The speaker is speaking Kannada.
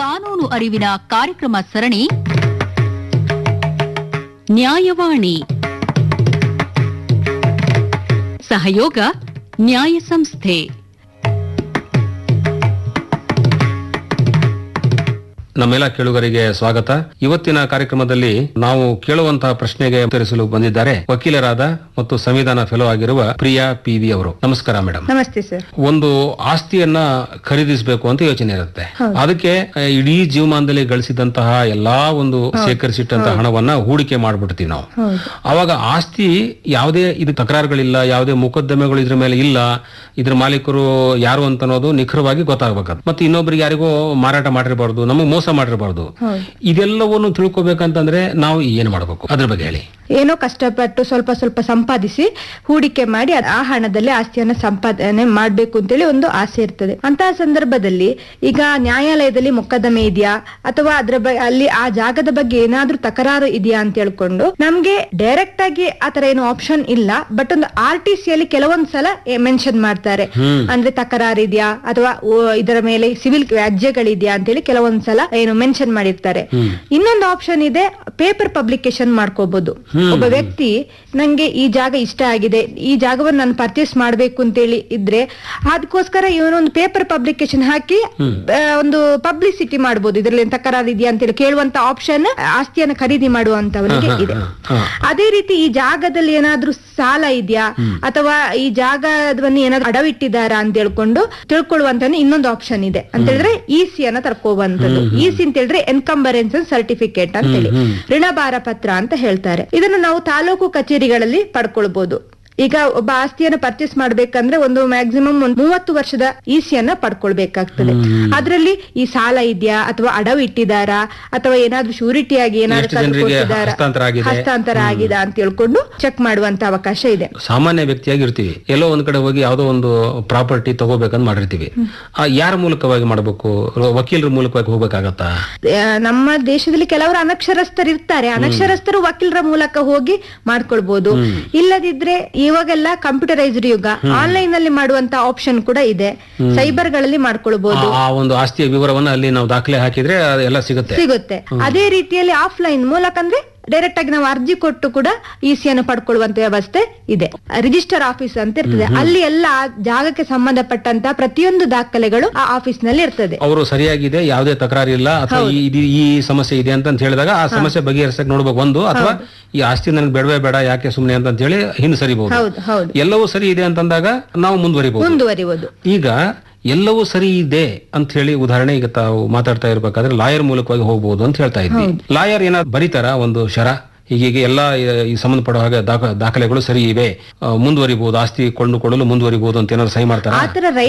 ಕಾನೂನು ಅರಿವಿನ ಕಾರ್ಯಕ್ರಮ ಸರಣಿ ನ್ಯಾಯವಾಣಿ ಸಹಯೋಗ ನ್ಯಾಯ ಸಂಸ್ಥೆ ನಮ್ಮೆಲ್ಲ ಕೇಳುಗರಿಗೆ ಸ್ವಾಗತ ಇವತ್ತಿನ ಕಾರ್ಯಕ್ರಮದಲ್ಲಿ ನಾವು ಕೇಳುವಂತಹ ಪ್ರಶ್ನೆಗೆ ಉತ್ತರಿಸಲು ಬಂದಿದ್ದಾರೆ ವಕೀಲರಾದ ಮತ್ತು ಸಂವಿಧಾನ ಫೆಲೋ ಆಗಿರುವ ಪ್ರಿಯಾ ಪಿ ವಿ ಅವರು ನಮಸ್ಕಾರ ಮೇಡಮ್ ನಮಸ್ತೆ ಸರ್ ಒಂದು ಆಸ್ತಿಯನ್ನ ಖರೀದಿಸಬೇಕು ಅಂತ ಯೋಚನೆ ಇರುತ್ತೆ ಅದಕ್ಕೆ ಆ, ಇಡೀ ಜೀವಮಾನದಲ್ಲಿ ಗಳಿಸಿದಂತಹ ಎಲ್ಲಾ ಒಂದು ಸೇಕರಿಸಿಟ್ಟಂತಹ ಹಣವನ್ನ ಹೂಡಿಕೆ ಮಾಡ್ಬಿಡ್ತೀವಿ ನಾವು ಅವಾಗ ಆಸ್ತಿ ಯಾವುದೇ ಇದು ತಕರಾರುಗಳಿಲ್ಲ ಯಾವುದೇ ಮೊಕದ್ದಮೆಗಳು ಇದ್ರ ಮೇಲೆ ಇಲ್ಲ ಇದ್ರ ಮಾಲೀಕರು ಯಾರು ಅಂತ ಅನ್ನೋದು ನಿಖರವಾಗಿ ಗೊತ್ತಾಗಬೇಕು ಮತ್ತೆ ಇನ್ನೊಬ್ರಿಗೆ ಯಾರಿಗೋ ಮಾರಾಟ ಮಾಡಿರಬಾರ್ದು ನಮಗೆ ಮೋಸ ಮಾಡಿರಬಾರ್ದು ಇದೆಲ್ಲವನ್ನು ತಿಳ್ಕೊಬೇಕಂತಂದ್ರೆ ನಾವು ಏನ್ ಮಾಡ್ಬೇಕು ಅದ್ರ ಬಗ್ಗೆ ಹೇಳಿ ಏನೋ ಕಷ್ಟಪಟ್ಟು ಸ್ವಲ್ಪ ಸ್ವಲ್ಪ ಸಂಪಾದಿಸಿ ಹೂಡಿಕೆ ಮಾಡಿ ಅದ್- ಆ ಹಣದಲ್ಲಿ ಆಸ್ತಿಯನ್ನ ಸಂಪಾದನೆ ಮಾಡ್ಬೇಕು ಅಂತೇಳಿ ಒಂದು ಆಸೆ ಇರ್ತದೆ ಅಂತಹ ಸಂದರ್ಭದಲ್ಲಿ ಈಗ ನ್ಯಾಯಾಲಯದಲ್ಲಿ ಮೊಕದ್ದಮೆ ಇದೆಯಾ ಅಥವಾ ಅದ್ರ ಬ- ಅಲ್ಲಿ ಆ ಜಾಗದ ಬಗ್ಗೆ ಏನಾದ್ರೂ ತಕರಾರು ಇದೆಯಾ ಅಂತ ಹೇಳ್ಕೊಂಡು ನಮ್ಗೆ ಡೈರೆಕ್ಟ್ ಆಗಿ ಆತರ ಏನು ಆಪ್ಷನ್ ಇಲ್ಲ ಬಟ್ ಒಂದು ಆರ್ ಟಿ ಸಿ ಅಲ್ಲಿ ಕೆಲವೊಂದ್ ಸಲ ಮೆನ್ಷನ್ ಮಾಡ್ತಾರೆ ಅಂದ್ರೆ ತಕರಾರು ಇದೆಯಾ ಅಥವಾ ಓ- ಇದರ ಮೇಲೆ ಸಿವಿಲ್ ವ್ಯಾಜ್ಯಗಳಿದೆಯಾ ಅಂತೇಳಿ ಕೆಲವೊಂದ್ ಸಲ ಏನು ಮೆನ್ಷನ್ ಮಾಡಿರ್ತಾರೆ ಇನ್ನೊಂದು ಆಪ್ಷನ್ ಇದೆ ಪೇಪರ್ ಪಬ್ಲಿಕೇಶನ್ ಮಾಡ್ಕೋಬಹುದು ಒಬ್ಬ ವ್ಯಕ್ತಿ ನಂಗೆ ಈ ಜಾಗ ಇಷ್ಟ ಆಗಿದೆ ಈ ಜಾಗವನ್ನು ನಾನು ಪರ್ಚೇಸ್ ಮಾಡ್ಬೇಕು ಅಂತೇಳಿ ಇದ್ರೆ ಅದಕ್ಕೋಸ್ಕರ ಇವನೊಂದು ಪೇಪರ್ ಪಬ್ಲಿಕೇಶನ್ ಹಾಕಿ ಆ, ಒಂದು ಪಬ್ಲಿಸಿಟಿ ಮಾಡ್ಬೋದು ಇದ್ರಲ್ಲಿ ಏನ್ ತಕರಾರು ಇದೆಯಾ ಅಂತೇಳಿ ಕೇಳುವಂತ ಆಪ್ಷನ್ ಆಸ್ತಿಯನ್ನು ಖರೀದಿ ಮಾಡುವಂತವನಿಗೆ ಇದೆ ಹಾ. ಅದೇ ರೀತಿ ಈ ಜಾಗದಲ್ಲಿ ಏನಾದ್ರೂ ಸಾಲ ಇದೆಯಾ ಅಥವಾ ಈ ಜಾಗವನ್ನು ಏನಾದ್ರೂ ಅಡವಿಟ್ಟಿದ್ದಾರಾ ಅಂತ ಹೇಳ್ಕೊಂಡು ತಿಳ್ಕೊಳ್ಳುವಂತ ಇನ್ನೊಂದು ಆಪ್ಷನ್ ಇದೆ ಅಂತ ಹೇಳಿದ್ರೆ ಇಸಿ ಅನ್ನ ತರ್ಕೋವಂತದ್ದು ಇಸಿ ಅಂತ ಹೇಳಿದ್ರೆ ಎನ್ಕಂಬರೆನ್ಸ್ ಸರ್ಟಿಫಿಕೇಟ್ ಅಂತ ಹೇಳಿ ಋಣಭಾರ ಪತ್ರ ಅಂತ ಹೇಳ್ತಾರೆ ಇದನ್ನು ನಾವು ತಾಲೂಕು ಕಚೇರಿಗಳಲ್ಲಿ ಪಡ್ಕೊಳ್ಬಹುದು ಈಗ ಒಬ್ಬ ಆಸ್ತಿಯನ್ನು ಪರ್ಚೇಸ್ ಮಾಡ್ಬೇಕಂದ್ರೆ ಒಂದು ಮ್ಯಾಕ್ಸಿಮಮ್ ಒಂದು ಮೂವತ್ತು ವರ್ಷದ ಇಸಿಯನ್ನ ಪಡ್ಕೊಳ್ಬೇಕಾಗ್ತದೆ ಅದ್ರಲ್ಲಿ ಈ ಸಾಲ ಇದೆಯಾ ಅಥವಾ ಅಡವು ಇಟ್ಟಿದಾರಾ ಅಥವಾ ಏನಾದ್ರೂ ಶೂರಿಟಿ ಆಗಿ ಏನಾದ್ರೂ ಎಷ್ಟು ಜನರಿಗೆ ತಂದ್ಕೊಟ್ಟಿದ್ದಾರಾ? ಹಸ್ತಾಂತರ ಆಗಿದೆ? ಹಸ್ತಾಂತರ ಆಗಿದೆ ಅಂತ ಹೇಳ್ಕೊಂಡು ಚೆಕ್ ಮಾಡುವಂತ ಅವಕಾಶ ಇದೆ ಸಾಮಾನ್ಯ ವ್ಯಕ್ತಿಯಾಗಿ ಇರ್ತೀವಿ ಎಲ್ಲೋ ಒಂದ್ ಕಡೆ ಹೋಗಿ ಯಾವ್ದೋ ಒಂದು ಪ್ರಾಪರ್ಟಿ ತಗೋಬೇಕಂತ ಮಾಡಿರ್ತೀವಿ ಆ, ಯಾರ ಮೂಲಕವಾಗಿ ಮಾಡಬೇಕು ವಕೀಲರ ಮೂಲಕವಾಗಿ ಹೋಗ್ಬೇಕಾಗತ್ತಾ ಆ, ನಮ್ಮ ದೇಶದಲ್ಲಿ ಕೆಲವರು ಅನಕ್ಷರಸ್ಥರು ಇರ್ತಾರೆ ಅನಕ್ಷರಸ್ಥರು ವಕೀಲರ ಮೂಲಕ ಹೋಗಿ ಮಾಡ್ಕೊಳ್ಬಹುದು ಇಲ್ಲದಿದ್ರೆ ಇವಾಗೆಲ್ಲ ಕಂಪ್ಯೂಟರೈಸ್ಡ್ ಯುಗ ಆನ್ಲೈನ್ ಅಲ್ಲಿ ಮಾಡುವಂತ ಆಪ್ಷನ್ ಕೂಡ ಇದೆ ಸೈಬರ್ ಗಳಲ್ಲಿ ಮಾಡ್ಕೊಳ್ಬಹುದು ಆ- ಆ ಒಂದು ಆಸ್ತಿಯ ವಿವರವನ್ನ ಅಲ್ಲಿ ನಾವು ದಾಖಲೆ ಹಾಕಿದ್ರೆ ಎಲ್ಲ ಸಿಗುತ್ತೆ ಸಿಗುತ್ತೆ ಅದೇ ರೀತಿಯಲ್ಲಿ ಆಫ್ಲೈನ್ ಮೂಲಕ ಅಂದ್ರೆ ಡೈರೆಕ್ಟ್ ಆಗಿ ನಾವು ಅರ್ಜಿ ಕೊಟ್ಟು ಕೂಡ ಇಸಿಯನ್ನು ಪಡ್ಕೊಳ್ಳುವಂತ ವ್ಯವಸ್ಥೆ ಇದೆ ರಿಜಿಸ್ಟರ್ ಆಫೀಸ್ ಅಂತ ಇರ್ತದೆ ಅಲ್ಲಿ ಎಲ್ಲ ಆ ಜಾಗಕ್ಕೆ ಸಂಬಂಧಪಟ್ಟಂತ ಪ್ರತಿಯೊಂದು ದಾಖಲೆಗಳು ಆ ಆಫೀಸ್ ನಲ್ಲಿ ಇರ್ತದೆ ಅವರು ಸರಿಯಾಗಿದೆ ಯಾವುದೇ ತಕರಾರು ಇಲ್ಲ ಅಥವಾ ಈ ಇದು- ಈ ಸಮಸ್ಯೆ ಇದೆ ಅಂತ ಹೇಳಿದಾಗ ಆ ಸಮಸ್ಯೆ ಬಗೆಹರಿಸಕ್ ನೋಡ್ಬೇಕು ಒಂದು ಅಥವಾ ಈ ಆಸ್ತಿ ನನಗೆ ಬೇಡವೇ ಬೇಡ ಯಾಕೆ ಸುಮ್ನೆ ಅಂತ ಹೇಳಿ ಹಿಂದೆ ಸರಿಬಹುದು ಹೌದು ಹೌದು ಎಲ್ಲವೂ ಸರಿ ಇದೆ ಅಂತಂದಾಗ ನಾವು ಮುಂದುವರಿಬಹುದು ಮುಂದುವರಿಬಹುದು ಈಗ ಎಲ್ಲವೂ ಸರಿ ಇದೆ ಅಂತ ಹೇಳಿ ಉದಾಹರಣೆ ಈಗ ತಾವು ಮಾತಾಡ್ತಾ ಇರ್ಬೇಕಾದ್ರೆ ಲಾಯರ್ ಮೂಲಕವಾಗಿ ಹೋಗ್ಬೋದು ಅಂತ ಹೇಳ್ತಾ ಇದ್ವಿ ಲಾಯರ್ ಏನಾದ್ರು ಬರೀತಾರ ಒಂದು ಶರ ಹೀಗೆ ಎಲ್ಲ ಈ ಸಂಬಂಧಪಡುವ ಹಾಗೆ ದಾಖ- ದಾಖಲೆಗಳು ಸರಿ ಇವೆ ಆ, ಮುಂದುವರಿಬಹುದು ಆಸ್ತಿ ಕೊಂಡುಕೊಳ್ಳಲು ಮುಂದುವರಿಬಹುದು ಅಂತ ಏನಾದ್ರು ಸಹಿ ಮಾಡ್ತಾರ ಆತರ